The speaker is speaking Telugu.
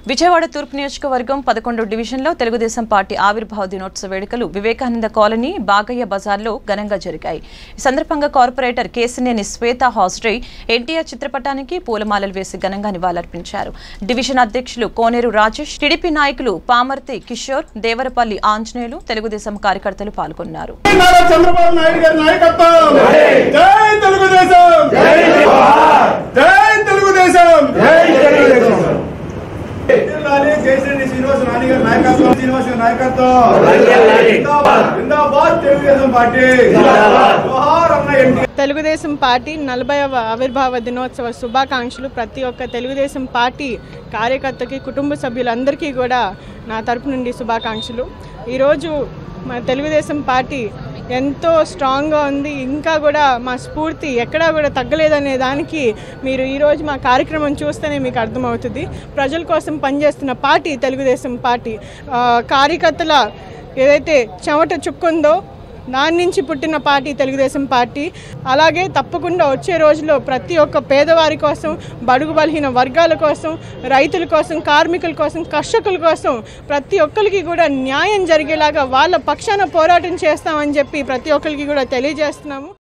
విజయవాడ తూర్పు నియోజకవర్గం పదకొండు డివిజన్లో తెలుగుదేశం పార్టీ ఆవిర్భావ దినోత్సవ వేడుకలు వివేకానంద కాలనీ బాగయ్య బజార్లో ఘనంగా జరిగాయి ఈ సందర్భంగా కార్పొరేటర్ కేసినేని శ్వేత హాస్ట్రీ ఎన్టీఆర్ చిత్రపటానికి పూలమాలలు వేసి ఘనంగా నివాళులర్పించారు డివిజన్ అధ్యక్షులు కోనేరు రాజేష్ టీడీపీ నాయకులు పామర్తి కిషోర్ దేవరపల్లి ఆంజనేయులు తెలుగుదేశం కార్యకర్తలు పాల్గొన్నారు నారా చంద్రబాబు నాయుడు గారి నాయకత్వం జై తెలుగుదేశం జై తెలుగుదేశం జిల్లాని కేసిరెడ్డి శ్రీనివాస నాని గారి నాయకత్వం శ్రీనివాస్ గారి నాయకత్వం జిందాబాద్ జిందాబాద్ తెలుగుదేశం పార్టీ జోహార్ అన్న ఎన్టీ తెలుగుదేశం పార్టీ నలభైవ ఆవిర్భావ దినోత్సవ శుభాకాంక్షలు ప్రతి ఒక్క తెలుగుదేశం పార్టీ కార్యకర్తకి కుటుంబ సభ్యులందరికీ కూడా నా తరపు నుండి శుభాకాంక్షలు ఈరోజు మా తెలుగుదేశం పార్టీ ఎంతో స్ట్రాంగ్గా ఉంది ఇంకా కూడా మా స్ఫూర్తి ఎక్కడా కూడా తగ్గలేదనే దానికి మీరు ఈరోజు మా కార్యక్రమం చూస్తేనే మీకు అర్థమవుతుంది ప్రజల కోసం పనిచేస్తున్న పార్టీ తెలుగుదేశం పార్టీ ఆ, కార్యకర్తల ఏదైతే చెమట చుక్కుందో దాని నుంచి పుట్టిన పార్టీ తెలుగుదేశం పార్టీ అలాగే తప్పకుండా వచ్చే రోజుల్లో ప్రతి ఒక్క పేదవారి కోసం బడుగు బలహీన వర్గాల కోసం రైతుల కోసం కార్మికుల కోసం కర్షకుల కోసం ప్రతి ఒక్కరికి కూడా న్యాయం జరిగేలాగా వాళ్ళ పక్షాన పోరాటం చేస్తామని చెప్పి ప్రతి ఒక్కరికి కూడా తెలియజేస్తున్నాము